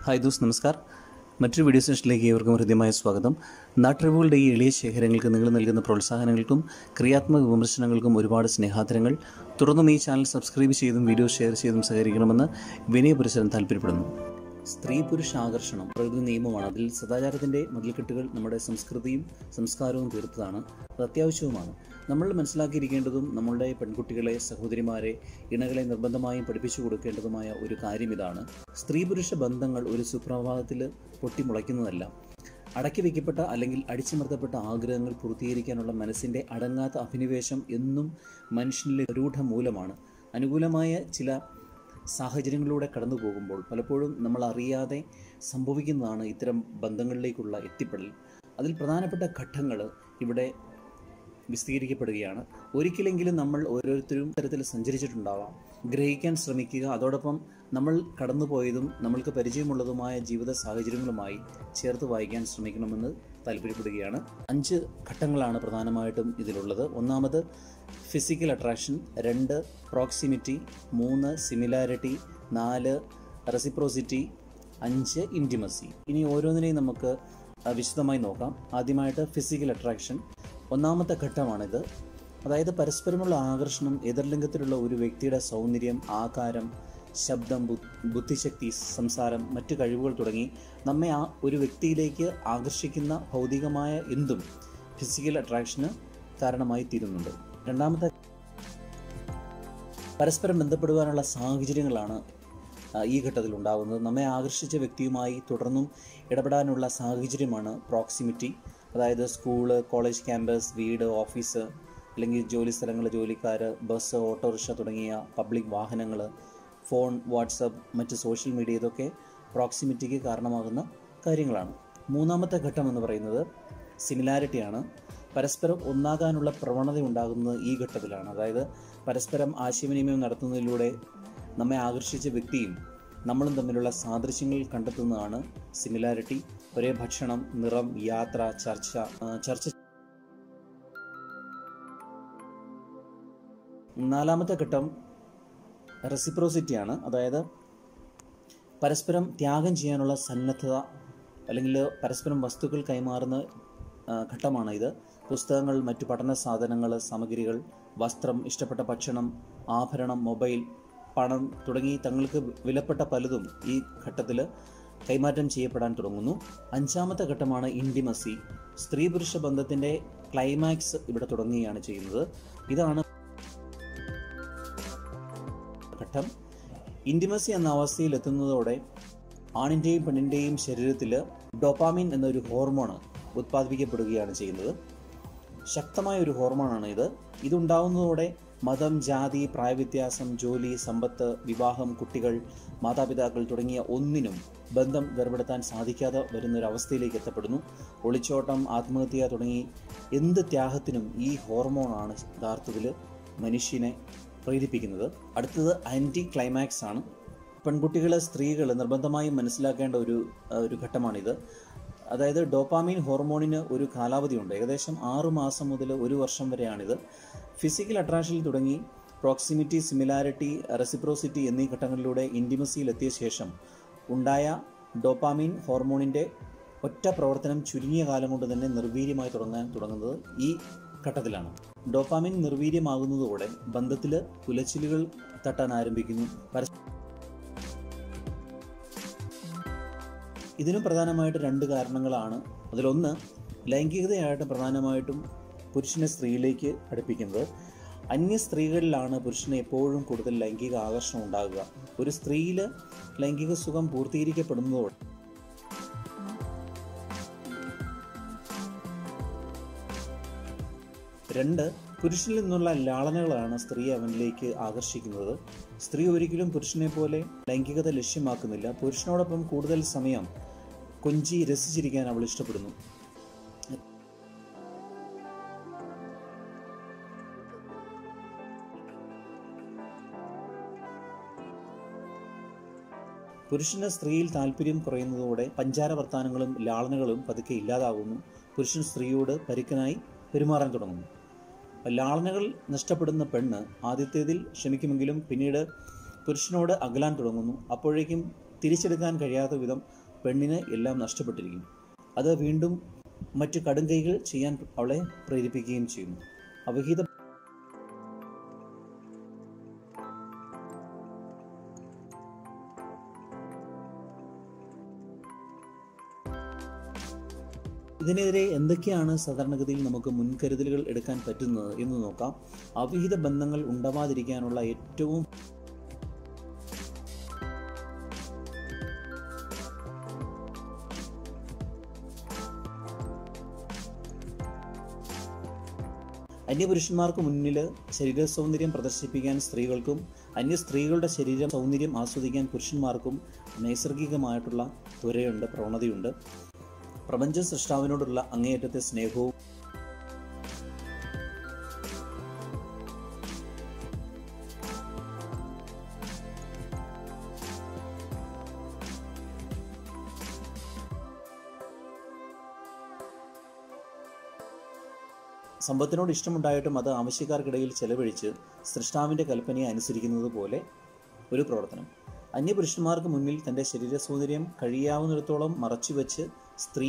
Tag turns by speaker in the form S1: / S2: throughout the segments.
S1: hi those നമസ്കാർ മറ്റൊരു video സെഷനിലേക്ക് ഏവർക്കും ഹൃദ്യമായ സ്വാഗതം നാട്ടറിവുകളുടെ ഈ എളിയ ശേഖരങ്ങൾക്ക് നിങ്ങൾ നൽകുന്ന പ്രോത്സാഹനങ്ങൾക്കും ക്രിയാത്മക വിമർശനങ്ങൾക്കും ഒരുപാട് സ്നേഹാദരങ്ങൾ തുടർന്നും ഈ ചാനൽ സബ്സ്ക്രൈബ് ചെയ്തും വീഡിയോ ഷെയർ ചെയ്തും സഹകരിക്കണമെന്ന് വിനയപുരസരം താല്പര്യപ്പെടുന്നു സ്ത്രീ പുരുഷ ആകർഷണം പ്രകൃതി നിയമമാണ് അതിൽ സദാചാരത്തിൻ്റെ മതിൽക്കെട്ടുകൾ നമ്മുടെ സംസ്കൃതിയും സംസ്കാരവും തീർത്തതാണ് അത് അത്യാവശ്യവുമാണ് നമ്മൾ മനസ്സിലാക്കിയിരിക്കേണ്ടതും നമ്മളുടെ പെൺകുട്ടികളെ സഹോദരിമാരെ ഇണകളെ നിർബന്ധമായും പഠിപ്പിച്ചു കൊടുക്കേണ്ടതുമായ ഒരു കാര്യം ഇതാണ് സ്ത്രീ പുരുഷ ബന്ധങ്ങൾ ഒരു സുപ്രഭാതത്തിൽ പൊട്ടിമുളയ്ക്കുന്നതല്ല അടക്കി വയ്ക്കപ്പെട്ട അല്ലെങ്കിൽ അടിച്ചമർത്തപ്പെട്ട ആഗ്രഹങ്ങൾ പൂർത്തീകരിക്കാനുള്ള മനസ്സിൻ്റെ അടങ്ങാത്ത അഭിനിവേശം എന്നും മനുഷ്യനിലെ രൂഢമൂലമാണ് അനുകൂലമായ ചില സാഹചര്യങ്ങളിലൂടെ കടന്നു പോകുമ്പോൾ പലപ്പോഴും നമ്മൾ അറിയാതെ സംഭവിക്കുന്നതാണ് ഇത്തരം ബന്ധങ്ങളിലേക്കുള്ള എത്തിപ്പെടൽ അതിൽ പ്രധാനപ്പെട്ട ഘട്ടങ്ങൾ ഇവിടെ വിശദീകരിക്കപ്പെടുകയാണ് ഒരിക്കലെങ്കിലും നമ്മൾ ഓരോരുത്തരും തരത്തിൽ സഞ്ചരിച്ചിട്ടുണ്ടാവാം ഗ്രഹിക്കാൻ ശ്രമിക്കുക അതോടൊപ്പം നമ്മൾ കടന്നുപോയതും നമ്മൾക്ക് പരിചയമുള്ളതുമായ ജീവിത സാഹചര്യങ്ങളുമായി ചേർത്ത് വായിക്കാൻ ശ്രമിക്കണമെന്ന് താല്പര്യപ്പെടുകയാണ് അഞ്ച് ഘട്ടങ്ങളാണ് പ്രധാനമായിട്ടും ഇതിലുള്ളത് ഒന്നാമത് ഫിസിക്കൽ അട്രാക്ഷൻ രണ്ട് പ്രോക്സിമിറ്റി മൂന്ന് സിമിലാരിറ്റി നാല് റെസിപ്രോസിറ്റി അഞ്ച് ഇൻറ്റിമസി ഇനി ഓരോന്നിനെയും നമുക്ക് ആ, വിശദമായി നോക്കാം ആദ്യമായിട്ട് ഫിസിക്കൽ അട്രാക്ഷൻ ഒന്നാമത്തെ ഘട്ടമാണിത് അതായത് പരസ്പരമുള്ള ആകർഷണം എതിർലിംഗത്തിലുള്ള ഒരു വ്യക്തിയുടെ സൗന്ദര്യം ആകാരം ശബ്ദം ബു- ബുദ്ധിശക്തി സംസാരം മറ്റു കഴിവുകൾ തുടങ്ങി നമ്മെ ആ ഒരു വ്യക്തിയിലേക്ക് ആകർഷിക്കുന്ന ഭൗതികമായ എന്തും ഫിസിക്കൽ അട്രാക്ഷന് കാരണമായി തീരുന്നുണ്ട് രണ്ടാമത്തെ പരസ്പരം ബന്ധപ്പെടുവാനുള്ള സാഹചര്യങ്ങളാണ് ആ, ഈ ഘട്ടത്തിൽ ഉണ്ടാകുന്നത് നമ്മെ ആകർഷിച്ച വ്യക്തിയുമായി തുടർന്നും ഇടപെടാനുള്ള സാഹചര്യമാണ് പ്രോക്സിമിറ്റി അതായത് സ്കൂള് കോളേജ് ക്യാമ്പസ് വീട് ഓഫീസ് അല്ലെങ്കിൽ ജോലി സ്ഥലങ്ങൾ ജോലിക്കാർ ബസ് ഓട്ടോറിക്ഷ തുടങ്ങിയ പബ്ലിക് വാഹനങ്ങൾ ഫോൺ വാട്സപ്പ് മറ്റ് സോഷ്യൽ മീഡിയ ഇതൊക്കെ പ്രോക്സിമിറ്റിക്ക് കാരണമാകുന്ന കാര്യങ്ങളാണ് മൂന്നാമത്തെ ഘട്ടം എന്ന് പറയുന്നത് സിമിലാരിറ്റിയാണ് പരസ്പരം ഒന്നാകാനുള്ള പ്രവണത ഉണ്ടാകുന്നത് ഈ ഘട്ടത്തിലാണ് അതായത് പരസ്പരം ആശയവിനിമയം നടത്തുന്നതിലൂടെ നമ്മെ ആകർഷിച്ച വ്യക്തിയും നമ്മളും തമ്മിലുള്ള സാദൃശ്യങ്ങൾ കണ്ടെത്തുന്നതാണ് സിമിലാരിറ്റി ഒരേ ഭക്ഷണം നിറം യാത്ര ചർച്ച ആ, ചർച്ച നാലാമത്തെ ഘട്ടം റെസിപ്രോസിറ്റിയാണ് അതായത് പരസ്പരം ത്യാഗം ചെയ്യാനുള്ള സന്നദ്ധത അല്ലെങ്കിൽ പരസ്പരം വസ്തുക്കൾ കൈമാറുന്ന ആ, ഘട്ടമാണ് ഇത് പുസ്തകങ്ങൾ മറ്റു പഠന സാധനങ്ങൾ സാമഗ്രികൾ വസ്ത്രം ഇഷ്ടപ്പെട്ട ഭക്ഷണം ആഭരണം മൊബൈൽ പണം തുടങ്ങി തങ്ങൾക്ക് വിലപ്പെട്ട പലതും ഈ ഘട്ടത്തിൽ കൈമാറ്റം ചെയ്യപ്പെടാൻ തുടങ്ങുന്നു അഞ്ചാമത്തെ ഘട്ടമാണ് ഇൻറ്റിമസി സ്ത്രീ പുരുഷ ബന്ധത്തിൻ്റെ ക്ലൈമാക്സ് ഇവിടെ തുടങ്ങുകയാണ് ചെയ്യുന്നത് ഇതാണ് ഘട്ടം ഇൻറ്റിമസി എന്ന അവസ്ഥയിൽ എത്തുന്നതോടെ ആണിൻ്റെയും പെണ്ണിൻ്റെയും ശരീരത്തിൽ ഡോപ്പാമിൻ എന്നൊരു ഹോർമോൺ ഉത്പാദിപ്പിക്കപ്പെടുകയാണ് ചെയ്യുന്നത് ശക്തമായ ഒരു ഹോർമോണാണ് ഇത് ഇതുണ്ടാവുന്നതോടെ മതം ജാതി പ്രായവ്യത്യാസം ജോലി സമ്പത്ത് വിവാഹം കുട്ടികൾ മാതാപിതാക്കൾ തുടങ്ങിയ ഒന്നിനും ബന്ധം വേർപെടുത്താൻ സാധിക്കാതെ വരുന്ന ഒരു അവസ്ഥയിലേക്ക് എത്തപ്പെടുന്നു ഒളിച്ചോട്ടം ആത്മഹത്യ തുടങ്ങി എന്ത് ത്യാഗത്തിനും ഈ ഹോർമോണാണ് യഥാർത്ഥത്തിൽ മനുഷ്യനെ പ്രേരിപ്പിക്കുന്നത് അടുത്തത് ആൻറ്റി ക്ലൈമാക്സ് ആണ് പെൺകുട്ടികൾ സ്ത്രീകൾ നിർബന്ധമായും മനസ്സിലാക്കേണ്ട ഒരു ആ, ഒരു ഘട്ടമാണിത് അതായത് ഡോപ്പാമീൻ ഹോർമോണിന് ഒരു കാലാവധിയുണ്ട് ഏകദേശം ആറു മാസം മുതൽ ഒരു വർഷം വരെയാണിത് ഫിസിക്കൽ അട്രാക്ഷനിൽ തുടങ്ങി പ്രോക്സിമിറ്റി സിമിലാരിറ്റി റെസിപ്രോസിറ്റി എന്നീ ഘട്ടങ്ങളിലൂടെ ഇൻറ്റിമസിയിൽ എത്തിയ ശേഷം ഉണ്ടായ ഡോപ്പാമീൻ ഹോർമോണിൻ്റെ ഒറ്റ പ്രവർത്തനം ചുരുങ്ങിയ കാലം കൊണ്ട് തന്നെ നിർവീര്യമായി തുടങ്ങാൻ തുടങ്ങുന്നത് ഈ ഘട്ടത്തിലാണ് ഡോപ്പാമിൻ നിർവീര്യമാകുന്നതോടെ ബന്ധത്തിൽ കുലച്ചിലുകൾ തട്ടാൻ ആരംഭിക്കുന്നു പരസ്പരം ഇതിനും പ്രധാനമായിട്ട് രണ്ട് കാരണങ്ങളാണ് അതിലൊന്ന് ലൈംഗികതയായിട്ട് പ്രധാനമായിട്ടും പുരുഷനെ സ്ത്രീയിലേക്ക് അടുപ്പിക്കുന്നത് അന്യ സ്ത്രീകളിലാണ് പുരുഷന് എപ്പോഴും കൂടുതൽ ലൈംഗിക ആകർഷണം ഉണ്ടാകുക ഒരു സ്ത്രീയിൽ ലൈംഗിക സുഖം പൂർത്തീകരിക്കപ്പെടുന്നതോടെ രണ്ട് പുരുഷനിൽ നിന്നുള്ള ലാളനകളാണ് സ്ത്രീ അവനിലേക്ക് ആകർഷിക്കുന്നത് സ്ത്രീ ഒരിക്കലും പുരുഷനെ പോലെ ലൈംഗികത ലക്ഷ്യമാക്കുന്നില്ല പുരുഷനോടൊപ്പം കൂടുതൽ സമയം കൊഞ്ചി രസിച്ചിരിക്കാൻ അവൾ ഇഷ്ടപ്പെടുന്നു പുരുഷന് സ്ത്രീയിൽ താല്പര്യം കുറയുന്നതോടെ പഞ്ചാര വർത്താനങ്ങളും ലാളനകളും പതുക്കെ ഇല്ലാതാകുന്നു പുരുഷൻ സ്ത്രീയോട് പരുക്കനായി പെരുമാറാൻ തുടങ്ങുന്നു ലാളനകൾ നഷ്ടപ്പെടുന്ന പെണ്ണ് ആദ്യത്തേതിൽ ക്ഷമിക്കുമെങ്കിലും പിന്നീട് പുരുഷനോട് അകലാൻ തുടങ്ങുന്നു അപ്പോഴേക്കും തിരിച്ചെടുക്കാൻ കഴിയാത്ത വിധം പെണ്ണിന് എല്ലാം നഷ്ടപ്പെട്ടിരിക്കും അത് വീണ്ടും മറ്റു കടുംകൈകൾ ചെയ്യാൻ അവളെ പ്രേരിപ്പിക്കുകയും ചെയ്യുന്നു അവിഹിത ഇതിനെതിരെ എന്തൊക്കെയാണ് സാധാരണഗതിയിൽ നമുക്ക് മുൻകരുതലുകൾ എടുക്കാൻ പറ്റുന്നത് എന്ന് നോക്കാം അവിഹിത ബന്ധങ്ങൾ ഉണ്ടാവാതിരിക്കാനുള്ള ഏറ്റവും അന്യപുരുഷന്മാർക്ക് മുന്നിൽ ശരീര സൗന്ദര്യം പ്രദർശിപ്പിക്കാൻ സ്ത്രീകൾക്കും അന്യ സ്ത്രീകളുടെ ശരീര സൗന്ദര്യം ആസ്വദിക്കാൻ പുരുഷന്മാർക്കും നൈസർഗികമായിട്ടുള്ള ത്വരയുണ്ട് പ്രവണതയുണ്ട് പ്രപഞ്ച സൃഷ്ടാവിനോടുള്ള അങ്ങേയറ്റത്തെ സ്നേഹവും സമ്പത്തിനോട് ഇഷ്ടമുണ്ടായിട്ടും അത് ആവശ്യക്കാർക്കിടയിൽ ചെലവഴിച്ച് സൃഷ്ടാവിൻ്റെ കൽപ്പനയെ അനുസരിക്കുന്നത് പോലെ ഒരു പ്രവർത്തനം അന്യപുരുഷന്മാർക്ക് മുന്നിൽ തൻ്റെ ശരീര സൗന്ദര്യം കഴിയാവുന്നിടത്തോളം മറച്ചുവെച്ച് സ്ത്രീ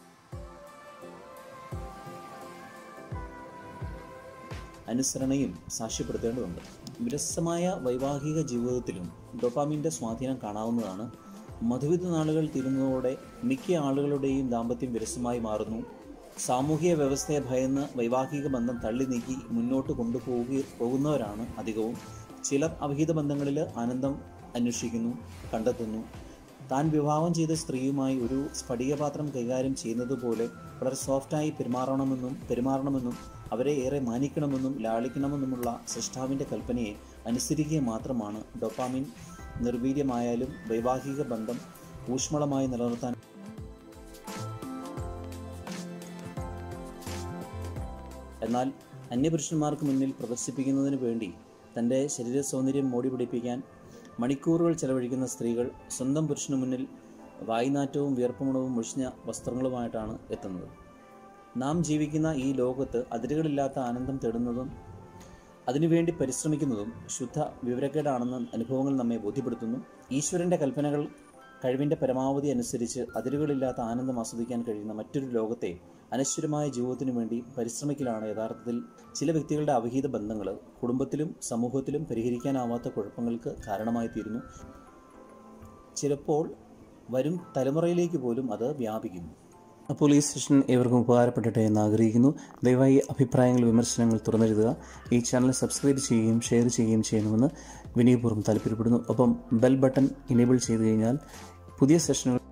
S1: അനുസരണയും സാക്ഷ്യപ്പെടുത്തേണ്ടതുണ്ട് വിരസമായ വൈവാഹിക ജീവിതത്തിലും ഡൊപ്പാമിൻ്റെ സ്വാധീനം കാണാവുന്നതാണ് മധുവിധ നാളുകൾ തീരുന്നതോടെ മിക്ക ആളുകളുടെയും ദാമ്പത്യം വിരസമായി മാറുന്നു സാമൂഹിക വ്യവസ്ഥയെ ഭയന്ന് വൈവാഹിക ബന്ധം തള്ളി നീക്കി മുന്നോട്ട് കൊണ്ടുപോകുക പോകുന്നവരാണ് അധികവും ചിലർ അവിഹിത ബന്ധങ്ങളിൽ ആനന്ദം അന്വേഷിക്കുന്നു കണ്ടെത്തുന്നു താൻ വിവാഹം ചെയ്ത സ്ത്രീയുമായി ഒരു സ്ഫടികപാത്രം കൈകാര്യം ചെയ്യുന്നത് പോലെ വളരെ സോഫ്റ്റായി പെരുമാറണമെന്നും പെരുമാറണമെന്നും അവരെ ഏറെ മാനിക്കണമെന്നും ലാളിക്കണമെന്നുമുള്ള സൃഷ്ടാവിൻ്റെ കൽപ്പനയെ അനുസരിക്കുക മാത്രമാണ് ഡൊപ്പാമിൻ നിർവീര്യമായാലും വൈവാഹിക ബന്ധം ഊഷ്മളമായി നിലനിർത്താൻ എന്നാൽ അന്യപുരുഷന്മാർക്ക് മുന്നിൽ പ്രദർശിപ്പിക്കുന്നതിന് വേണ്ടി തൻ്റെ ശരീര സൗന്ദര്യം മോടി പിടിപ്പിക്കാൻ മണിക്കൂറുകൾ ചെലവഴിക്കുന്ന സ്ത്രീകൾ സ്വന്തം പുരുഷന് മുന്നിൽ വായ്നാറ്റവും വിയർപ്പുമുണവും ഒഴിഞ്ഞ വസ്ത്രങ്ങളുമായിട്ടാണ് എത്തുന്നത് നാം ജീവിക്കുന്ന ഈ ലോകത്ത് അതിരുകളില്ലാത്ത ആനന്ദം തേടുന്നതും അതിനുവേണ്ടി പരിശ്രമിക്കുന്നതും ശുദ്ധ വിവരക്കേടാണെന്ന് അനുഭവങ്ങൾ നമ്മെ ബോധ്യപ്പെടുത്തുന്നു ഈശ്വരൻ്റെ കൽപ്പനകൾ കഴിവിൻ്റെ പരമാവധി അനുസരിച്ച് അതിരുകളില്ലാത്ത ആനന്ദം ആസ്വദിക്കാൻ കഴിയുന്ന മറ്റൊരു ലോകത്തെ അനശ്വരമായ ജീവിതത്തിനു വേണ്ടി പരിശ്രമിക്കലാണ് യഥാർത്ഥത്തിൽ ചില വ്യക്തികളുടെ അവിഹിത ബന്ധങ്ങൾ കുടുംബത്തിലും സമൂഹത്തിലും പരിഹരിക്കാനാവാത്ത കുഴപ്പങ്ങൾക്ക് കാരണമായി തീരുന്നു ചിലപ്പോൾ വരും തലമുറയിലേക്ക് പോലും അത് വ്യാപിക്കുന്നു അപ്പോൾ ഈ സെഷൻ ഏവർക്കും ഉപകാരപ്പെടട്ടെ എന്ന് ആഗ്രഹിക്കുന്നു ദയവായി അഭിപ്രായങ്ങൾ വിമർശനങ്ങൾ തുറന്നെഴുതുക ഈ ചാനൽ സബ്സ്ക്രൈബ് ചെയ്യുകയും ഷെയർ ചെയ്യുകയും ചെയ്യണമെന്ന് വിനയപൂർവ്വം താല്പര്യപ്പെടുന്നു ഒപ്പം ബെൽ ബട്ടൺ ഇനേബിൾ ചെയ്തു കഴിഞ്ഞാൽ പുതിയ സെഷനുകൾ